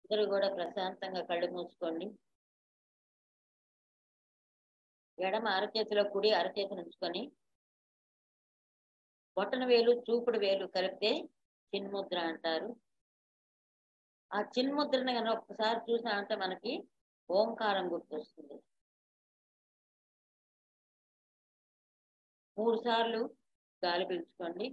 అందరూ కూడా ప్రశాంతంగా కళ్ళు మూసుకోండి ఎడమ అరచేతిలో కుడి అరచేతిని ఉంచుకొని బొట్టన వేలు చూపుడు వేలు కలిపితే చిన్ముద్ర అంటారు ఆ చిన్ముద్రని కనుక ఒక్కసారి చూసామంటే మనకి ఓంకారం గుర్తొస్తుంది మూడు సార్లు గాలి పీల్చుకోండి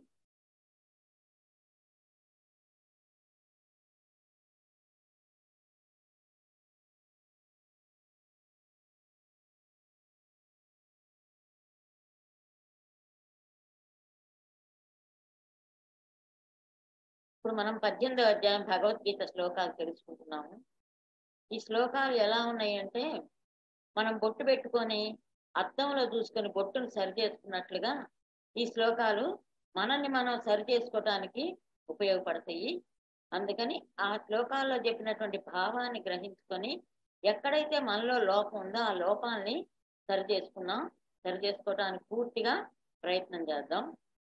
ఇప్పుడు మనం పద్దెనిమిదో అధ్యాయం భగవద్గీత శ్లోకాలు తెలుసుకుంటున్నాము ఈ శ్లోకాలు ఎలా ఉన్నాయి అంటే మనం బొట్టు పెట్టుకొని అద్దంలో చూసుకొని బొట్టును సరి చేసుకున్నట్లుగా ఈ శ్లోకాలు మనల్ని మనం సరి చేసుకోవటానికి ఉపయోగపడతాయి అందుకని ఆ శ్లోకాల్లో చెప్పినటువంటి భావాన్ని గ్రహించుకొని ఎక్కడైతే మనలో లోపం ఉందో ఆ లోపాలని సరి చేసుకున్నాం సరి చేసుకోవటానికి పూర్తిగా ప్రయత్నం చేద్దాం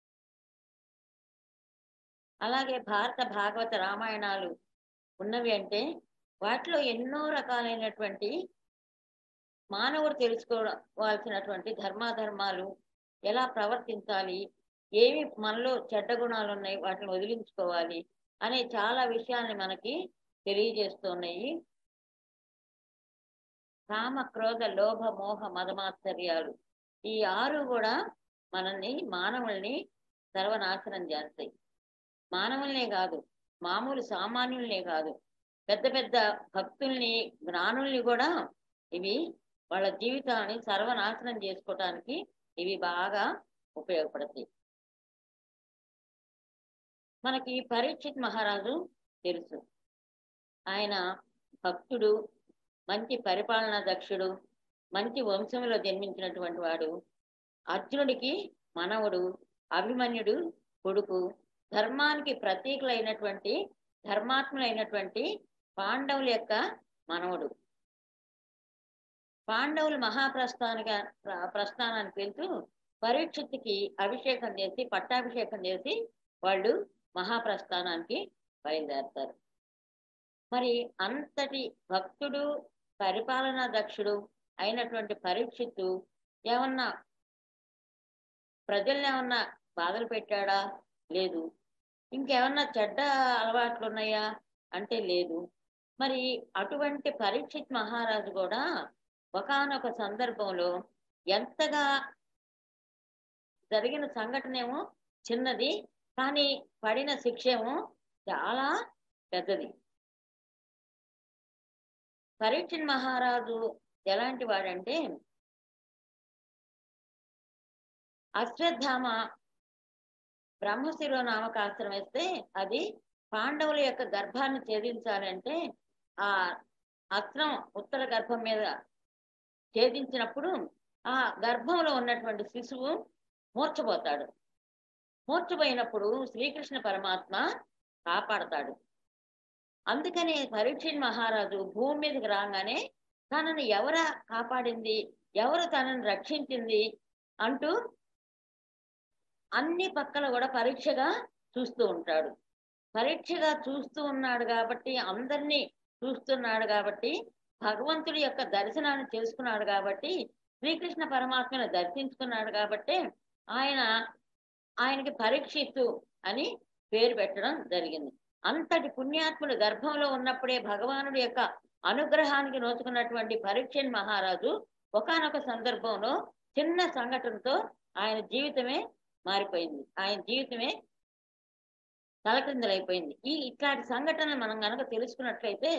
అలాగే భారత భాగవత రామాయణాలు ఉన్నవి అంటే వాటిలో ఎన్నో రకాలైనటువంటి మానవుడు తెలుసుకోవాల్సినటువంటి ధర్మాధర్మాలు ఎలా ప్రవర్తించాలి ఏమి మనలో చెడ్డ గుణాలు ఉన్నాయి వాటిని వదిలించుకోవాలి అనే చాలా విషయాల్ని మనకి తెలియజేస్తున్నాయి కామ క్రోధ లోభ మోహ మదమాశ్చర్యాలు ఈ ఆరు కూడా మనల్ని మానవుల్ని సర్వనాశనం చేస్తాయి మానవుల్నే కాదు మామూలు సామాన్యుల్నే కాదు పెద్ద పెద్ద భక్తుల్ని జ్ఞానుల్ని కూడా ఇవి వాళ్ళ జీవితాన్ని సర్వనాశనం చేసుకోవటానికి ఇవి బాగా ఉపయోగపడతాయి మనకి పరీక్షిత్ మహారాజు తెలుసు ఆయన భక్తుడు మంచి పరిపాలనా దక్షుడు మంచి వంశంలో జన్మించినటువంటి వాడు అర్జునుడికి మనవుడు అభిమన్యుడు కొడుకు ధర్మానికి ప్రతీకులైనటువంటి ధర్మాత్ములైనటువంటి పాండవుల యొక్క మనవుడు పాండవులు మహాప్రస్థానిక ప్రస్థానానికి వెళ్తూ పరీక్షిత్తుకి అభిషేకం చేసి పట్టాభిషేకం చేసి వాళ్ళు మహాప్రస్థానానికి బయలుదేరతారు మరి అంతటి భక్తుడు పరిపాలనా దక్షుడు అయినటువంటి పరీక్షిత్తు ఏమన్నా ప్రజల్ని ఏమన్నా బాధలు పెట్టాడా లేదు ఇంకేమన్నా చెడ్డ అలవాట్లు ఉన్నాయా అంటే లేదు మరి అటువంటి పరీక్షిత్ మహారాజు కూడా ఒకనొక సందర్భంలో ఎంతగా జరిగిన సంఘటన ఏమో చిన్నది కానీ పడిన శిక్ష ఏమో చాలా పెద్దది పరీక్షిత్ మహారాజు ఎలాంటి వాడంటే అశ్వత్థామ బ్రహ్మశిరో నామకాస్త్రం వేస్తే అది పాండవుల యొక్క గర్భాన్ని ఛేదించాలంటే ఆ అస్త్రం ఉత్తర గర్భం మీద ఛేదించినప్పుడు ఆ గర్భంలో ఉన్నటువంటి శిశువు మూర్చపోతాడు మూర్చపోయినప్పుడు శ్రీకృష్ణ పరమాత్మ కాపాడతాడు అందుకని పరీక్షణ్ మహారాజు భూమి మీదకి రాగానే తనని ఎవర కాపాడింది ఎవరు తనని రక్షించింది అంటూ అన్ని పక్కల కూడా పరీక్షగా చూస్తూ ఉంటాడు పరీక్షగా చూస్తూ ఉన్నాడు కాబట్టి అందరినీ చూస్తున్నాడు కాబట్టి భగవంతుడి యొక్క దర్శనాన్ని చేసుకున్నాడు కాబట్టి శ్రీకృష్ణ పరమాత్మను దర్శించుకున్నాడు కాబట్టి ఆయన ఆయనకి పరీక్షిత్తు అని పేరు పెట్టడం జరిగింది అంతటి పుణ్యాత్ముడు గర్భంలో ఉన్నప్పుడే భగవానుడి యొక్క అనుగ్రహానికి నోచుకున్నటువంటి పరీక్షణ్ మహారాజు ఒకనొక సందర్భంలో చిన్న సంఘటనతో ఆయన జీవితమే మారిపోయింది ఆయన జీవితమే తలక్రిందలైపోయింది ఈ ఇట్లాంటి సంఘటనలు మనం కనుక తెలుసుకున్నట్లయితే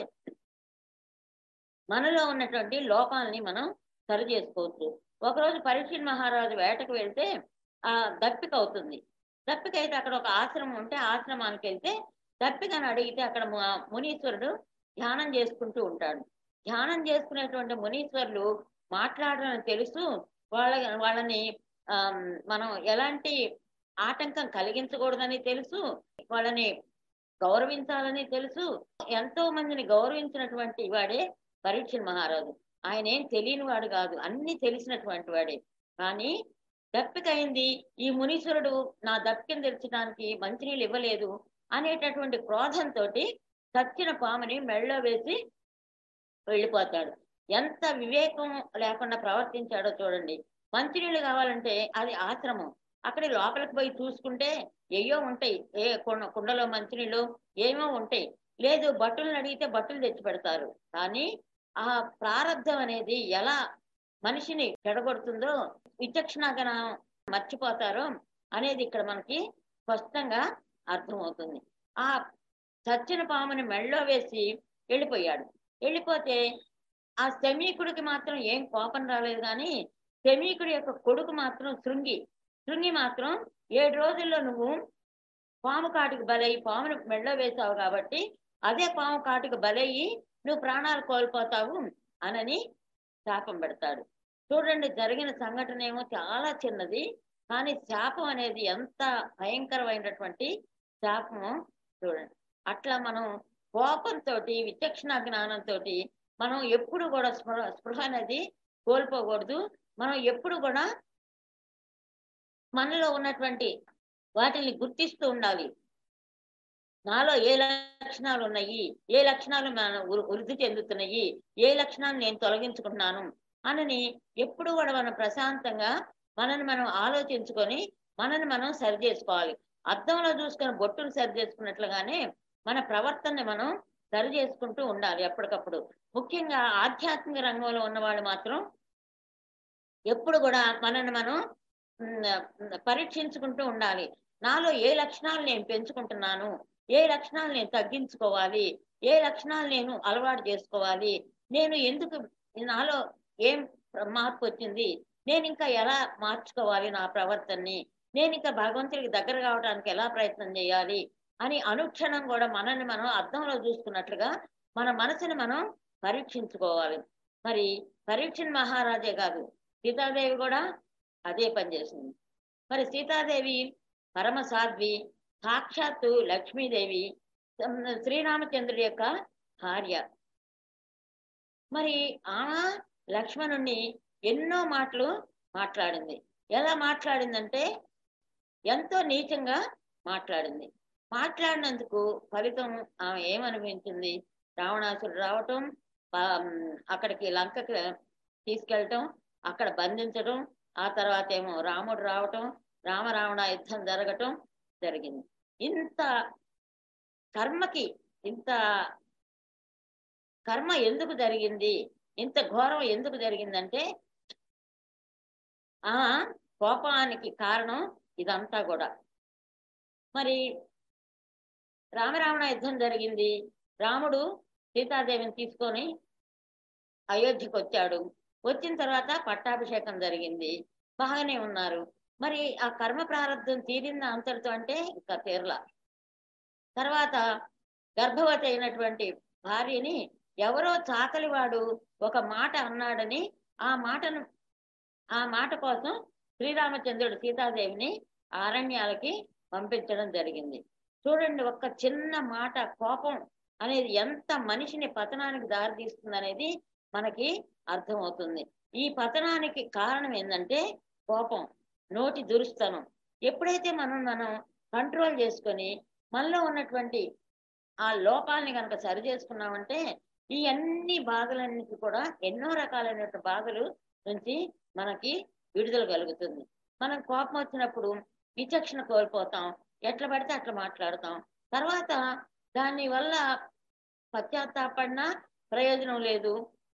మనలో ఉన్నటువంటి లోపాలని మనం సరి చేసుకోవచ్చు ఒకరోజు పరీక్షణ్ మహారాజు వేటకు వెళ్తే ఆ దప్పిక అవుతుంది దప్పిక అయితే అక్కడ ఒక ఆశ్రమం ఉంటే ఆశ్రమానికి వెళ్తే దప్పికని అడిగితే అక్కడ మునీశ్వరుడు ధ్యానం చేసుకుంటూ ఉంటాడు ధ్యానం చేసుకునేటువంటి మునీశ్వరులు మాట్లాడడం తెలుసు వాళ్ళ వాళ్ళని మనం ఎలాంటి ఆటంకం కలిగించకూడదని తెలుసు వాళ్ళని గౌరవించాలని తెలుసు ఎంతో మందిని గౌరవించినటువంటి వాడే పరీక్ష మహారాజు ఆయన ఏం తెలియని వాడు కాదు అన్ని తెలిసినటువంటి వాడే కానీ దప్పికైంది ఈ మునీశ్వరుడు నా దప్పికను తెరచడానికి మంచినీళ్ళు ఇవ్వలేదు అనేటటువంటి క్రోధంతో చచ్చిన పాముని మెళ్ళో వేసి వెళ్ళిపోతాడు ఎంత వివేకం లేకుండా ప్రవర్తించాడో చూడండి మంచినీళ్ళు కావాలంటే అది ఆశ్రమం అక్కడ లోపలికి పోయి చూసుకుంటే ఏయో ఉంటాయి ఏ కుండ- కుండలో మంచినీళ్ళు ఏమో ఉంటాయి లేదు బట్టలను అడిగితే బట్టలు తెచ్చి పెడతారు కానీ ఆ ప్రారంధం అనేది ఎలా మనిషిని చెడగొడుతుందో విచక్షణగా మర్చిపోతారో అనేది ఇక్కడ మనకి స్పష్టంగా అర్థమవుతుంది ఆ చచ్చిన పాముని మెళ్ళో వేసి వెళ్ళిపోయాడు వెళ్ళిపోతే ఆ శమీకుడికి మాత్రం ఏం కోపం రాలేదు కానీ శమీకుడి యొక్క కొడుకు మాత్రం శృంగి శృంగి మాత్రం ఏడు రోజుల్లో నువ్వు పాము కాటికి బలయ్యి పాముని మెళ్ళో వేసావు కాబట్టి అదే పాము కాటికి బలయ్యి నువ్వు ప్రాణాలు కోల్పోతావు అనని శాపం పెడతాడు చూడండి జరిగిన సంఘటన ఏమో చాలా చిన్నది కానీ శాపం అనేది ఎంత భయంకరమైనటువంటి శాపము చూడండి అట్లా మనం కోపంతో విచక్షణ జ్ఞానంతో మనం ఎప్పుడు కూడా స్పృహ స్పృహ అనేది కోల్పోకూడదు మనం ఎప్పుడు కూడా మనలో ఉన్నటువంటి వాటిని గుర్తిస్తూ ఉండాలి నాలో ఏ లక్షణాలు ఉన్నాయి ఏ లక్షణాలు మన వృ- వృద్ధి చెందుతున్నాయి ఏ లక్షణాలు నేను తొలగించుకుంటున్నాను అనని ఎప్పుడు కూడా మనం ప్రశాంతంగా మనని మనం ఆలోచించుకొని మనని మనం సరి చేసుకోవాలి అద్దంలో చూసుకొని బొట్టును సరి చేసుకున్నట్లుగానే మన ప్రవర్తనని మనం సరి చేసుకుంటూ ఉండాలి ఎప్పటికప్పుడు ముఖ్యంగా ఆధ్యాత్మిక రంగంలో ఉన్న వాళ్ళు మాత్రం ఎప్పుడు కూడా మనని మనం ఉమ్, ఉమ్, పరీక్షించుకుంటూ ఉండాలి నాలో ఏ లక్షణాలు నేను పెంచుకుంటున్నాను ఏ లక్షణాలు నేను తగ్గించుకోవాలి ఏ లక్షణాలు నేను అలవాటు చేసుకోవాలి నేను ఎందుకు నాలో ఏం మార్పు వచ్చింది నేను ఇంకా ఎలా మార్చుకోవాలి నా ప్రవర్తనని నేను ఇంకా భగవంతుడికి దగ్గర కావడానికి ఎలా ప్రయత్నం చేయాలి అని అనుక్షణం కూడా మనల్ని మనం అర్థంలో చూసుకున్నట్లుగా మన మనసుని మనం పరీక్షించుకోవాలి మరి పరీక్షణ మహారాజే కాదు సీతాదేవి కూడా అదే పని చేసింది మరి సీతాదేవి పరమ సాధ్వి సాక్షాత్తు లక్ష్మీదేవి ఉమ్, శ్రీరామచంద్రుడి యొక్క భార్య మరి ఆమె లక్ష్మణుణ్ణి ఎన్నో మాటలు మాట్లాడింది ఎలా మాట్లాడిందంటే ఎంతో నీచంగా మాట్లాడింది మాట్లాడినందుకు ఫలితం ఆమె ఏమనిపించింది రావణాసురుడు రావటం ప- ఉమ్, అక్కడికి లంకకి తీసుకెళ్ళటం అక్కడ బంధించడం ఆ తర్వాత ఏమో రాముడు రావటం రామరావణ యుద్ధం జరగటం జరిగింది ఇంత కర్మకి ఇంత కర్మ ఎందుకు జరిగింది ఇంత ఘోరం ఎందుకు జరిగిందంటే ఆ కోపానికి కారణం ఇదంతా కూడా మరి రామరావణ యుద్ధం జరిగింది రాముడు సీతాదేవిని తీసుకొని అయోధ్యకు వచ్చాడు వచ్చిన తర్వాత పట్టాభిషేకం జరిగింది బాగానే ఉన్నారు మరి ఆ కర్మ ప్రారంధం తీరింది అంతటితో అంటే ఇంకా తీరల తర్వాత గర్భవతి అయినటువంటి భార్యని ఎవరో చాకలివాడు ఒక మాట అన్నాడని ఆ మాటను ఆ మాట కోసం శ్రీరామచంద్రుడు సీతాదేవిని అరణ్యాలకి పంపించడం జరిగింది చూడండి ఒక్క చిన్న మాట కోపం అనేది ఎంత మనిషిని పతనానికి దారితీస్తుంది అనేది మనకి అర్థమవుతుంది ఈ పతనానికి కారణం ఏంటంటే కోపం నోటి దురుస్తనం ఎప్పుడైతే మనం మనం కంట్రోల్ చేసుకొని మనలో ఉన్నటువంటి ఆ లోపాలని కనుక సరి చేసుకున్నామంటే ఈ అన్ని బాధలన్నిటి కూడా ఎన్నో రకాలైన బాధలు నుంచి మనకి విడుదల కలుగుతుంది మనం కోపం వచ్చినప్పుడు విచక్షణ కోల్పోతాం ఎట్లా పడితే అట్లా మాట్లాడతాం తర్వాత దాని వల్ల పశ్చాత్తాపడినా ప్రయోజనం లేదు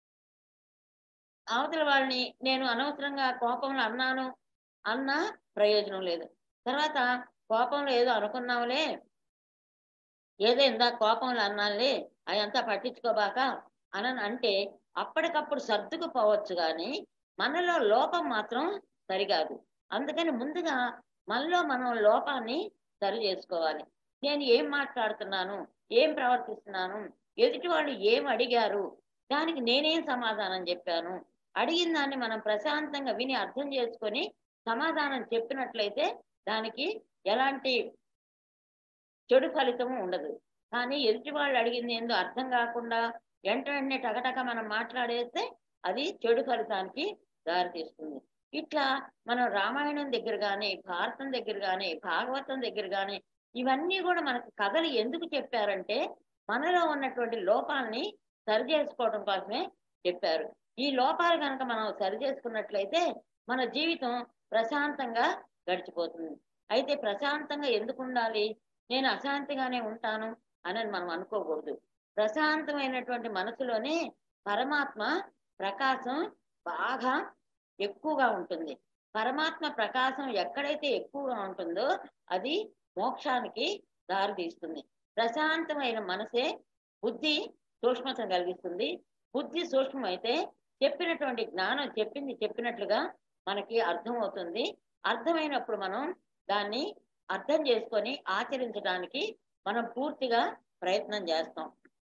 అవతల వాళ్ళని నేను అనవసరంగా కోపంలో అన్నాను అన్నా ప్రయోజనం లేదు తర్వాత కోపంలో ఏదో అనుకున్నాంలే ఏదో ఇందా కోపంలో అన్నానులే అదంతా పట్టించుకోబాక అని అంటే అప్పటికప్పుడు సర్దుకుపోవచ్చు కానీ మనలో లోపం మాత్రం సరికాదు అందుకని ముందుగా మనలో మనం లోపాన్ని సరి చేసుకోవాలి నేను ఏం మాట్లాడుతున్నాను ఏం ప్రవర్తిస్తున్నాను ఎదుటి వాళ్ళు ఏం అడిగారు దానికి నేనేం సమాధానం చెప్పాను అడిగిన దాన్ని మనం ప్రశాంతంగా విని అర్థం చేసుకొని సమాధానం చెప్పినట్లయితే దానికి ఎలాంటి చెడు ఫలితము ఉండదు కానీ ఎదుటి వాళ్ళు అడిగింది ఏందో అర్థం కాకుండా వెంట వెంటనే టకటక మనం మాట్లాడేస్తే అది చెడు ఫలితానికి దారితీస్తుంది ఇట్లా మనం రామాయణం దగ్గర కానీ భారతం దగ్గర కానీ భాగవతం దగ్గర కానీ ఇవన్నీ కూడా మనకు కథలు ఎందుకు చెప్పారంటే మనలో ఉన్నటువంటి లోపాలని సరి చేసుకోవడం కోసమే చెప్పారు ఈ లోపాలు కనుక మనం సరి చేసుకున్నట్లయితే మన జీవితం ప్రశాంతంగా గడిచిపోతుంది అయితే ప్రశాంతంగా ఎందుకు ఉండాలి నేను అశాంతిగానే ఉంటాను అని మనం అనుకోకూడదు ప్రశాంతమైనటువంటి మనసులోనే పరమాత్మ ప్రకాశం బాగా ఎక్కువగా ఉంటుంది పరమాత్మ ప్రకాశం ఎక్కడైతే ఎక్కువగా ఉంటుందో అది మోక్షానికి దారి తీస్తుంది ప్రశాంతమైన మనసే బుద్ధి సూక్ష్మత కలిగిస్తుంది బుద్ధి సూక్ష్మమైతే చెప్పినటువంటి జ్ఞానం చెప్పింది చెప్పినట్లుగా మనకి అర్థమవుతుంది అర్థమైనప్పుడు మనం దాన్ని అర్థం చేసుకొని ఆచరించడానికి మనం పూర్తిగా ప్రయత్నం చేస్తాం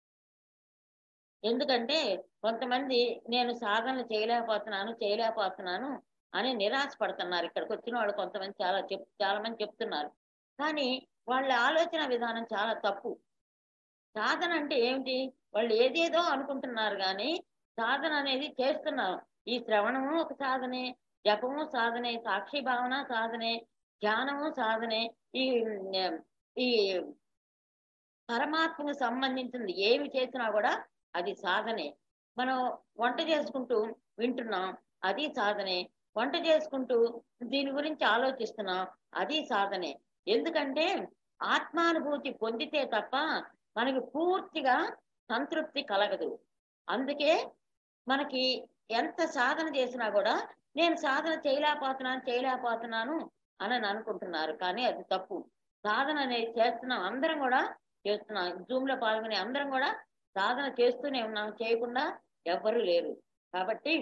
ఎందుకంటే కొంతమంది నేను సాధనలు చేయలేకపోతున్నాను చేయలేకపోతున్నాను అని నిరాశ పడుతున్నారు ఇక్కడికి వచ్చిన వాళ్ళు కొంతమంది చాలా చెప్ చాలా మంది చెప్తున్నారు కానీ వాళ్ళ ఆలోచన విధానం చాలా తప్పు సాధన అంటే ఏమిటి వాళ్ళు ఏదేదో అనుకుంటున్నారు కానీ సాధన అనేది చేస్తున్నారు ఈ శ్రవణము ఒక సాధనే జపము సాధనే సాక్షి భావన సాధనే ధ్యానము సాధనే ఈ ఉమ్, ఈ పరమాత్మకు సంబంధించింది ఏమి చేసినా కూడా అది సాధనే మనం వంట చేసుకుంటూ వింటున్నాం అది సాధనే వంట చేసుకుంటూ దీని గురించి ఆలోచిస్తున్నాం అది సాధనే ఎందుకంటే ఆత్మానుభూతి పొందితే తప్ప మనకి పూర్తిగా సంతృప్తి కలగదు అందుకే మనకి ఎంత సాధన చేసినా కూడా నేను సాధన చేయలేకపోతున్నాను చేయలేకపోతున్నాను అని అని అనుకుంటున్నారు కానీ అది తప్పు సాధన అనేది చేస్తున్నాం అందరం కూడా చేస్తున్నాం జూమ్ లో పాల్గొనే అందరం కూడా సాధన చేస్తూనే ఉన్నాం చేయకుండా ఎవ్వరూ లేరు కాబట్టి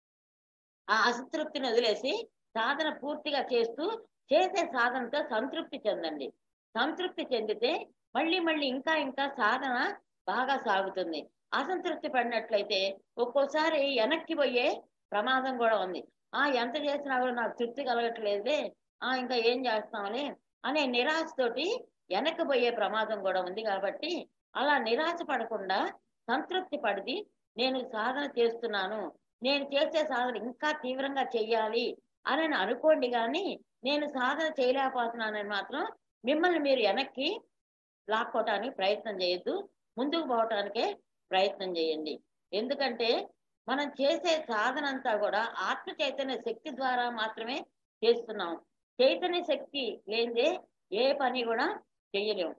ఆ అసంతృప్తిని వదిలేసి సాధన పూర్తిగా చేస్తూ చేసే సాధనతో సంతృప్తి చెందండి సంతృప్తి చెందితే మళ్ళీ మళ్ళీ ఇంకా ఇంకా సాధన బాగా సాగుతుంది అసంతృప్తి పడినట్లయితే ఒక్కోసారి వెనక్కి పోయే ప్రమాదం కూడా ఉంది ఆ ఎంత చేసినా కూడా నాకు తృప్తి కలగట్లేదే ఆ ఇంకా ఏం చేస్తామని అనే నిరాశతోటి వెనక్కి పోయే ప్రమాదం కూడా ఉంది కాబట్టి అలా నిరాశ పడకుండా సంతృప్తి పడిది నేను సాధన చేస్తున్నాను నేను చేసే సాధన ఇంకా తీవ్రంగా చెయ్యాలి అని అనుకోండి కానీ నేను సాధన చేయలేకపోతున్నానని మాత్రం మిమ్మల్ని మీరు వెనక్కి లాక్కోవటానికి ప్రయత్నం చేయొద్దు ముందుకు పోవటానికే ప్రయత్నం చేయండి ఎందుకంటే మనం చేసే సాధన అంతా కూడా ఆత్మ చైతన్య శక్తి ద్వారా మాత్రమే చేస్తున్నాం చైతన్య శక్తి లేనిదే ఏ పని కూడా చెయ్యలేము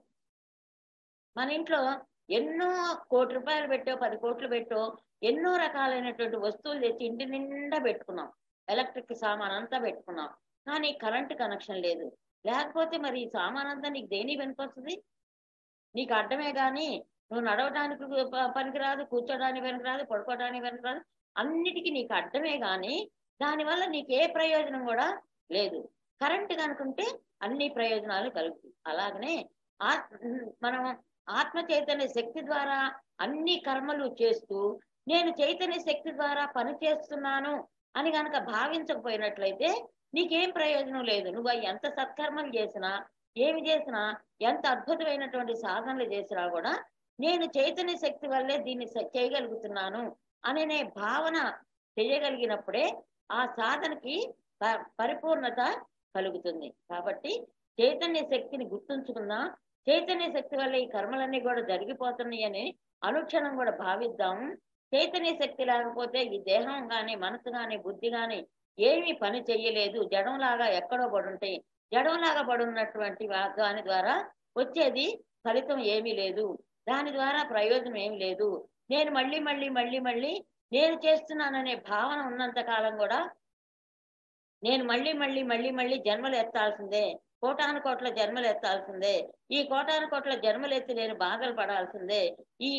మన ఇంట్లో ఎన్నో కోటి రూపాయలు పెట్టో పది కోట్లు పెట్టో ఎన్నో రకాలైనటువంటి వస్తువులు తెచ్చి ఇంటి నిండా పెట్టుకున్నాం ఎలక్ట్రిక్ సామాన్ అంతా పెట్టుకున్నాం కానీ కరెంట్ కనెక్షన్ లేదు లేకపోతే మరి ఈ సామాన్ అంతా నీకు దేని పనికొస్తుంది నీకు అడ్డమే కానీ నువ్వు నడవడానికి ప- పనికిరాదు కూర్చోడానికి పనికిరాదు పడుకోవడానికి పనికిరాదు అన్నిటికీ నీకు అడ్డమే కానీ దానివల్ల నీకు ఏ ప్రయోజనం కూడా లేదు కరెంట్ కనుకుంటే అన్ని ప్రయోజనాలు కలుగుతాయి అలాగనే ఆత్ మనం ఆత్మ చైతన్య శక్తి ద్వారా అన్ని కర్మలు చేస్తూ నేను చైతన్య శక్తి ద్వారా పని చేస్తున్నాను అని గనక భావించకపోయినట్లయితే నీకేం ప్రయోజనం లేదు నువ్వు ఎంత సత్కర్మలు చేసినా ఏమి చేసినా ఎంత అద్భుతమైనటువంటి సాధనలు చేసినా కూడా నేను చైతన్య శక్తి వల్లే దీన్ని స- చేయగలుగుతున్నాను అనే భావన చేయగలిగినప్పుడే ఆ సాధనకి ప- పరిపూర్ణత కలుగుతుంది కాబట్టి చైతన్య శక్తిని గుర్తుంచుకుందాం చైతన్య శక్తి వల్ల ఈ కర్మలన్నీ కూడా జరిగిపోతున్నాయి అని అనుక్షణం కూడా భావిద్దాం చైతన్య శక్తి లేకపోతే ఈ దేహం గాని మనసు గాని బుద్ధి గాని ఏమీ పని చెయ్యలేదు జడంలాగా ఎక్కడో పడుంటాయి జడంలాగా పడున్నటువంటి వా- దాని ద్వారా వచ్చేది ఫలితం ఏమీ లేదు దాని ద్వారా ప్రయోజనం ఏమీ లేదు నేను మళ్ళీ మళ్ళీ మళ్ళీ మళ్ళీ నేను చేస్తున్నాననే భావన ఉన్నంత కాలం కూడా నేను మళ్ళీ మళ్ళీ మళ్ళీ మళ్ళీ జన్మలు ఎత్తాల్సిందే కోటాను కోట్ల జన్మలు ఎత్తాల్సిందే ఈ కోటాను కోట్ల జన్మలు ఎత్తి నేను బాధలు పడాల్సిందే ఈ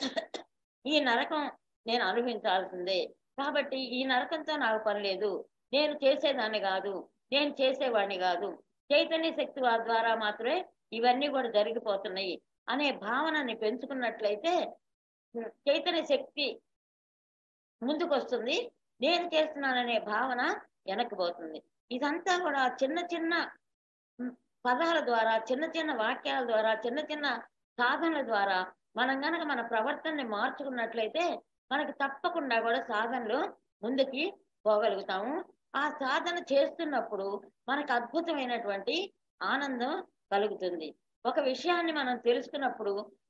ఈ నరకం నేను అనుభవించాల్సిందే కాబట్టి ఈ నరకంతో నాకు పని లేదు నేను చేసేదాన్ని కాదు నేను చేసేవాడిని కాదు చైతన్య శక్తి వా- ద్వారా మాత్రమే ఇవన్నీ కూడా జరిగిపోతున్నాయి అనే భావనని పెంచుకున్నట్లయితే ఉమ్, చైతన్య శక్తి ముందుకు వస్తుంది నేను చేస్తున్నాననే భావన వెనక్కి పోతుంది ఇదంతా కూడా చిన్న చిన్న ఉమ్, పదాల ద్వారా చిన్న చిన్న వాక్యాల ద్వారా చిన్న చిన్న సాధనల ద్వారా మనం గనక మన ప్రవర్తనని మార్చుకున్నట్లయితే మనకి తప్పకుండా కూడా సాధనలు ముందుకి పోగలుగుతాము ఆ సాధన చేస్తున్నప్పుడు మనకు అద్భుతమైనటువంటి ఆనందం కలుగుతుంది ఒక విషయాన్ని మనం తెలుసుకున్నప్పుడు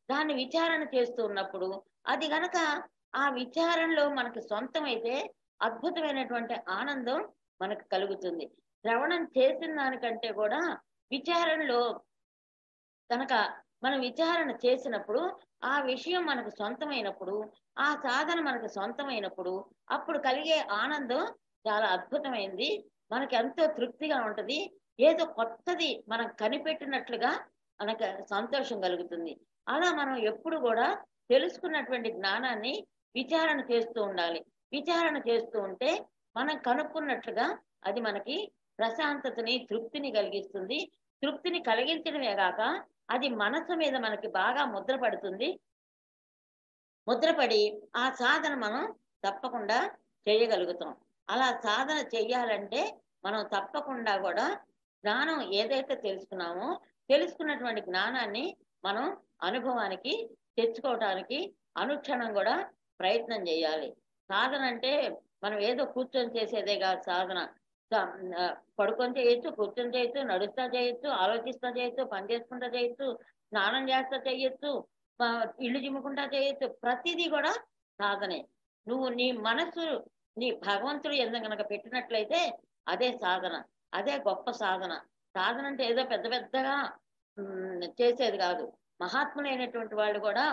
దాన్ని విచారణ చేస్తూ ఉన్నప్పుడు అది గనక ఆ విచారణలో మనకు సొంతమైతే అద్భుతమైనటువంటి ఆనందం మనకు కలుగుతుంది శ్రవణం చేసిన దానికంటే కూడా విచారణలో కనుక మనం విచారణ చేసినప్పుడు ఆ విషయం మనకు సొంతమైనప్పుడు ఆ సాధన మనకు సొంతమైనప్పుడు అప్పుడు కలిగే ఆనందం చాలా అద్భుతమైంది మనకి ఎంతో తృప్తిగా ఉంటది ఏదో కొత్తది మనం కనిపెట్టినట్లుగా మనకు సంతోషం కలుగుతుంది అలా మనం ఎప్పుడు కూడా తెలుసుకున్నటువంటి జ్ఞానాన్ని విచారణ చేస్తూ ఉండాలి విచారణ చేస్తూ ఉంటే మనం కనుక్కున్నట్లుగా అది మనకి ప్రశాంతతని తృప్తిని కలిగిస్తుంది తృప్తిని కలిగించడమే కాక అది మనసు మీద మనకి బాగా ముద్ర పడుతుంది ముద్రపడి ఆ సాధన మనం తప్పకుండా చేయగలుగుతాం అలా సాధన చెయ్యాలంటే మనం తప్పకుండా కూడా జ్ఞానం ఏదైతే తెలుసుకున్నామో తెలుసుకున్నటువంటి జ్ఞానాన్ని మనం అనుభవానికి తెచ్చుకోవటానికి అనుక్షణం కూడా ప్రయత్నం చేయాలి సాధన అంటే మనం ఏదో కూర్చొని చేసేదే కాదు సాధన స- ఆ, పడుకొని చేయొచ్చు కూర్చొని చేయొచ్చు నడుస్తా చేయొచ్చు ఆలోచిస్తా చేయొచ్చు పని చేసుకుంటా చేయొచ్చు స్నానం చేస్తా చేయొచ్చు ఆ, ఇల్లు చిమ్ముకుంటా చేయొచ్చు ప్రతిదీ కూడా సాధనే నువ్వు నీ మనసు నీ భగవంతుడు ఎంత గనక పెట్టినట్లయితే అదే సాధన అదే గొప్ప సాధన సాధన అంటే ఏదో పెద్ద పెద్దగా ఉమ్, చేసేది కాదు మహాత్ములైనటువంటి వాళ్ళు కూడా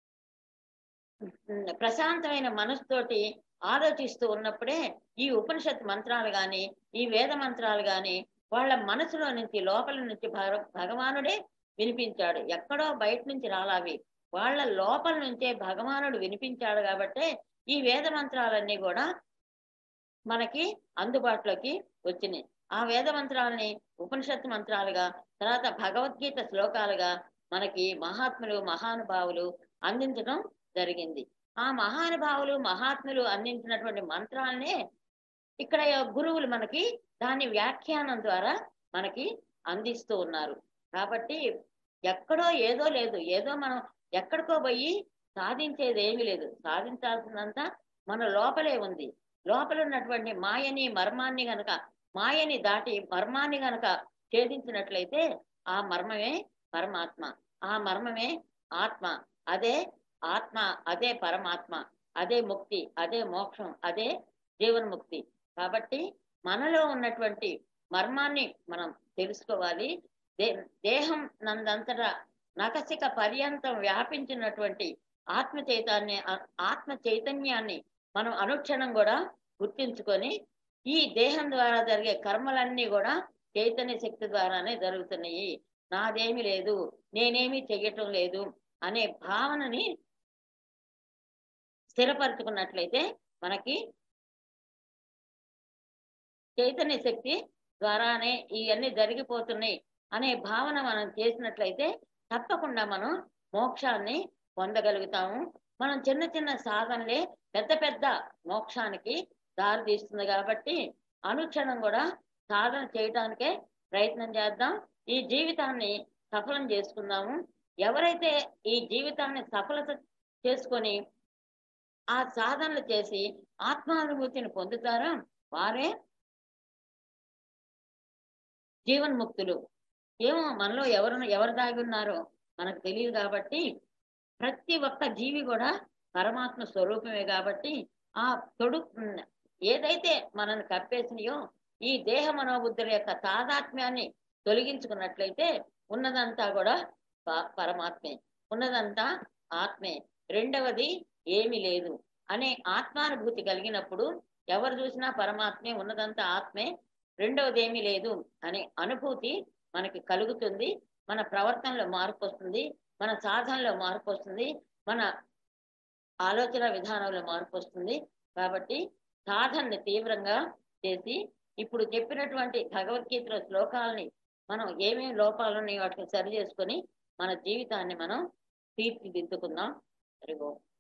ఉమ్, ప్రశాంతమైన మనసుతోటి ఆలోచిస్తూ ఉన్నప్పుడే ఈ ఉపనిషత్ మంత్రాలు గాని ఈ వేద మంత్రాలు గాని వాళ్ళ మనసులో నుంచి లోపల నుంచి భగ- భగవానుడే వినిపించాడు ఎక్కడో బయట నుంచి రాలావి వాళ్ళ లోపల నుంచే భగవానుడు వినిపించాడు కాబట్టే ఈ వేద మంత్రాలన్నీ కూడా మనకి అందుబాటులోకి వచ్చినాయి ఆ వేద మంత్రాలని ఉపనిషత్తు మంత్రాలుగా తర్వాత భగవద్గీత శ్లోకాలుగా మనకి మహాత్ములు మహానుభావులు అందించడం జరిగింది ఆ మహానుభావులు మహాత్ములు అందించినటువంటి మంత్రాలనే ఇక్కడ గురువులు మనకి దాని వ్యాఖ్యానం ద్వారా మనకి అందిస్తూ ఉన్నారు కాబట్టి ఎక్కడో ఏదో లేదు ఏదో మనం ఎక్కడికో పోయి సాధించేది ఏమీ లేదు సాధించాల్సిందంతా మన లోపలే ఉంది లోపల ఉన్నటువంటి మాయని మర్మాన్ని గనక మాయని దాటి మర్మాన్ని గనక ఛేదించినట్లయితే ఆ మర్మమే పరమాత్మ ఆ మర్మమే ఆత్మ అదే ఆత్మ అదే పరమాత్మ అదే ముక్తి అదే మోక్షం అదే జీవన్ముక్తి కాబట్టి మనలో ఉన్నటువంటి మర్మాన్ని మనం తెలుసుకోవాలి దే దేహం నందంతటా నకసిక పర్యంతం వ్యాపించినటువంటి ఆత్మ చైతన్య ఆత్మ చైతన్యాన్ని మనం అనుక్షణం కూడా గుర్తించుకొని ఈ దేహం ద్వారా జరిగే కర్మలన్నీ కూడా చైతన్య శక్తి ద్వారానే జరుగుతున్నాయి నాదేమి లేదు నేనేమి చెయ్యటం లేదు అనే భావనని స్థిరపరచుకున్నట్లయితే మనకి చైతన్య శక్తి ద్వారానే ఇవన్నీ జరిగిపోతున్నాయి అనే భావన మనం చేసినట్లయితే తప్పకుండా మనం మోక్షాన్ని పొందగలుగుతాము మనం చిన్న చిన్న సాధనలే పెద్ద పెద్ద మోక్షానికి దారి తీస్తుంది కాబట్టి అనుక్షణం కూడా సాధన చేయటానికే ప్రయత్నం చేద్దాం ఈ జీవితాన్ని సఫలం చేసుకుందాము ఎవరైతే ఈ జీవితాన్ని సఫలత చేసుకొని ఆ సాధనలు చేసి ఆత్మానుభూతిని పొందుతారో వారే జీవన్ముక్తులు ఏమో మనలో ఎవరు ఎవరు దాగి ఉన్నారో మనకు తెలియదు కాబట్టి ప్రతి ఒక్క జీవి కూడా పరమాత్మ స్వరూపమే కాబట్టి ఆ తొడు ఉమ్, ఏదైతే మనల్ని కప్పేసినాయో ఈ దేహ మనోబుద్ధుల యొక్క తాదాత్మ్యాన్ని తొలగించుకున్నట్లయితే ఉన్నదంతా కూడా ప- పరమాత్మే ఉన్నదంతా ఆత్మే రెండవది ఏమీ లేదు అనే ఆత్మానుభూతి కలిగినప్పుడు ఎవరు చూసినా పరమాత్మే ఉన్నదంతా ఆత్మే రెండవది ఏమీ లేదు అనే అనుభూతి మనకి కలుగుతుంది మన ప్రవర్తనలో మార్పు వస్తుంది మన సాధనలో మార్పు వస్తుంది మన ఆలోచన విధానంలో మార్పు వస్తుంది కాబట్టి సాధనని తీవ్రంగా చేసి ఇప్పుడు చెప్పినటువంటి భగవద్గీతలో శ్లోకాలని మనం ఏమేమి లోపాలు ఉన్నాయో వాటిని సరి చేసుకొని మన జీవితాన్ని మనం తీర్చిదిద్దుకుందాం హరి ఓం